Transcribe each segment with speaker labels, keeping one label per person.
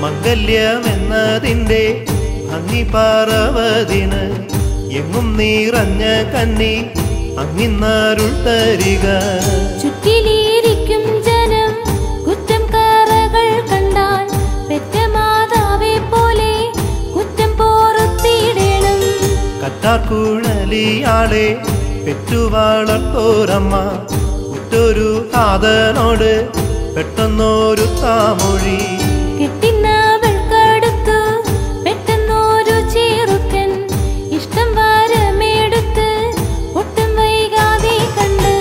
Speaker 1: മംഗല്യമെന്നതിൻ്റെ ഭംഗി പറവതിന് എങ്ങും നിറഞ്ഞ കന്നി അങ്ങിന്നരുൾ തരിക
Speaker 2: ചുറ്റിലിരിക്കും ജനം കുറ്റം കറകൾ കണ്ടാൽ പെറ്റ മാതാവെ പോലെ കുറ്റം പോറുത്തിടണം
Speaker 1: കറ്റാർക്കുഴലിയാളെ പെറ്റുവാളത്തോരമ്മ ഉറ്റൊരു കാതനോട് പെട്ടെന്നൊരു താമൊഴി
Speaker 2: കെട്ടിനാവൾക്കടുത്തു പെട്ടെന്നൊരു ചേറുക്കൻ ഇഷ്ടം വാരമെടുത്ത് ഒട്ടും വൈകാതെ കണ്ട്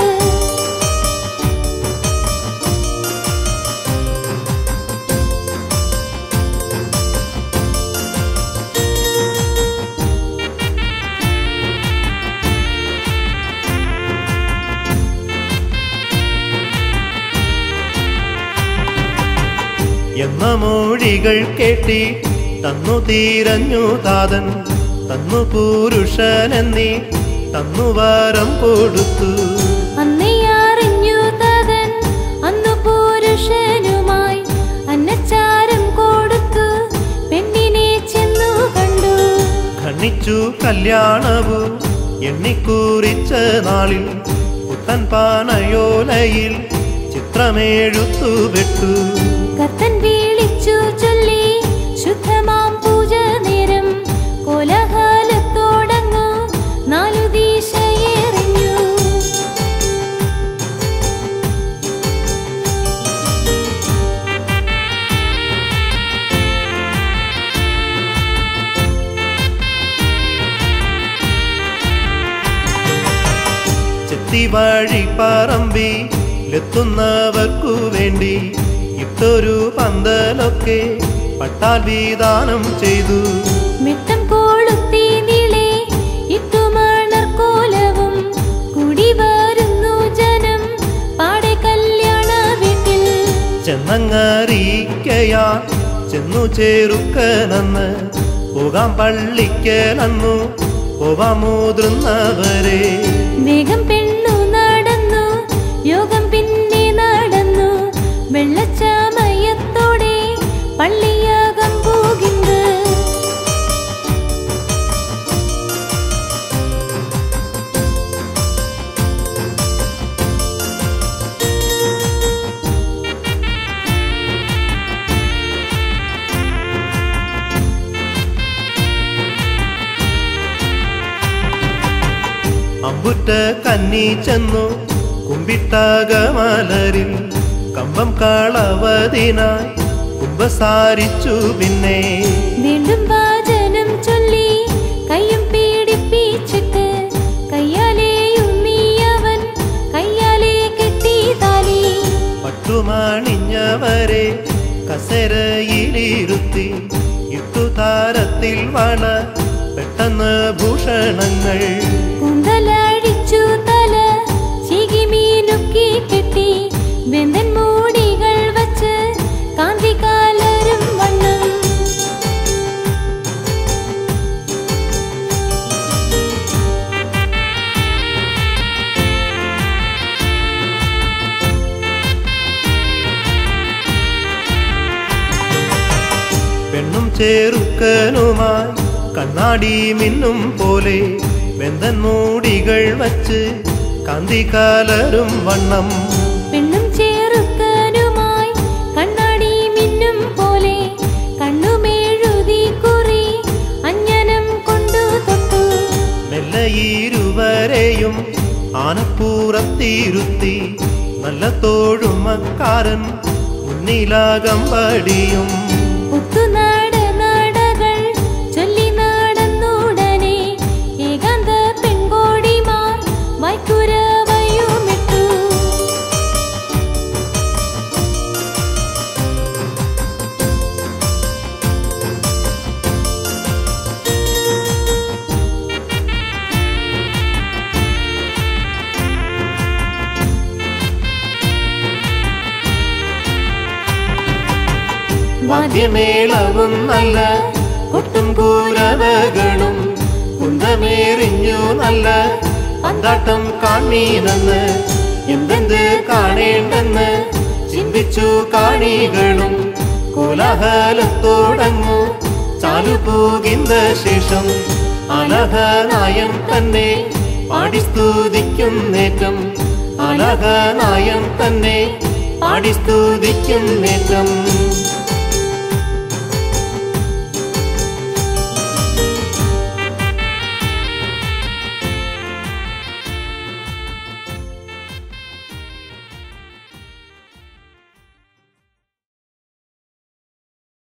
Speaker 1: എന്ന മൊഴികൾ കേട്ടി തന്നു തീരഞ്ഞു താതൻ തന്നു പുരുഷനെന്നീ തന്നു വാരം കൊടുത്തു
Speaker 2: അന്നയറിഞ്ഞു തതൻ അന്നു പുരുഷനുമായി അന്നച്ചാരം കൊടുത്തു പെണ്ണിനെ ചെന്നു കണ്ടു
Speaker 1: ഖണ്ണിച്ചു കല്യാണവു എണ്ണിക്കൂറിച്ച നാളിൽ പുത്തൻ പാനയോലയിൽ ചിത്രമെഴുത്തു വെട്ടു
Speaker 2: കത്തൻ വിളിച്ചു ചൊല്ലി ശുദ്ധമാം പൂജ നേരം കോലാഹലത്തോടങ്ങു നാലു ദിശയെറിഞ്ഞു
Speaker 1: ചെത്തി വഴി പറമ്പി ലെത്തുന്നവർക്കു വേണ്ടി ഇട്ടൊരു പന്തലൊക്കെ പട്ടാൽ വീദാനം ചെയ്തു
Speaker 2: മിട്ടം കൊളുത്തി നിളെ ഇട്ടുമണർ കോലവും കൂടി വരുന്നു ജനം പാടെ കല്യാണ വീട്ടിൽ
Speaker 1: ചെന്നങ്ങറിയിക്കയാ ചെന്നു ചേറുക്കനെന്ന് പോകാം പള്ളിക്കലന്നു പോവാ മുതിർന്നവരെ
Speaker 2: വേഗം പെണ്ണു നടന്നു യോഗം പിന്നെ നടന്നു വെള്ളച്ചാമയത്തോടെ പള്ളിയാകം പോകുന്നത്
Speaker 1: അമ്പുറ്റ കന്നി ചെന്നു കുമ്പിട്ടകമലരിൽ കമ്പം കളവതിനായി കുമ്പസാരിച്ചു പിന്നെ
Speaker 2: വീണ്ടും വാചനം ചൊല്ലി കയ്യും പീഡിപ്പിച്ചിട്ട് കയ്യാലെയും നീയവൻ കയ്യാലെ കെട്ടി താലി
Speaker 1: പട്ടുമണിഞ്ഞവരെ കസരയിലിരുത്തി ഇട്ടു താരത്തിൽ വള പെട്ടെന്ന് ഭൂഷണങ്ങൾ
Speaker 2: കുന്തലഴിച്ചു തല ചികിമീനുക്കി കെട്ടി വെന്തൻ മൂടികൾ വച്ച് കാന്തി കാലരും വണ്ണം
Speaker 1: പെണ്ണും ചേറുക്കനുമായി കണ്ണാടി മിന്നും പോലെ വെന്തൻ മൂടികൾ വച്ച് കാന്തി കലരും വണ്ണം
Speaker 2: പെണ്ണും ചേറുക്കനുമായി കണ്ണാടി മിന്നും പോലെ കണ്ണുമെഴുതി കുറി അഞ്ജനം കൊണ്ടു തൊട്ടു
Speaker 1: മെല്ലെ ഇരുവരെയും ആനപ്പൂറത്തിരുത്തി നല്ല തോഴുമക്കാരൻ മുന്നിലാകമ്പടിയും
Speaker 2: പുത്തുനാട നാടകൾ ചൊല്ലി നടന്നുടനെ ഏകാന്ത പെൺകോടിമാർ വൈക്കുരവയുമിട്ടു
Speaker 1: വാദ്യമേളവും നല്ല കൊട്ടും കൂരവകളും കുന്തമേറിഞ്ഞു നല്ല പന്താട്ടം കാണീനെന്ന് എന്തെന്ത് കാണേണ്ടെന്ന് ചിന്തിച്ചു കാണികളും കോലാഹലത്തോടങ്ങു ചാലുപോകിന്ന ശേഷം അലഹനായം തന്നെ പാടി സ്തുതിക്കുന്നേറ്റം അലഹനായം തന്നെ പാടി സ്തുതിക്കുന്നേറ്റം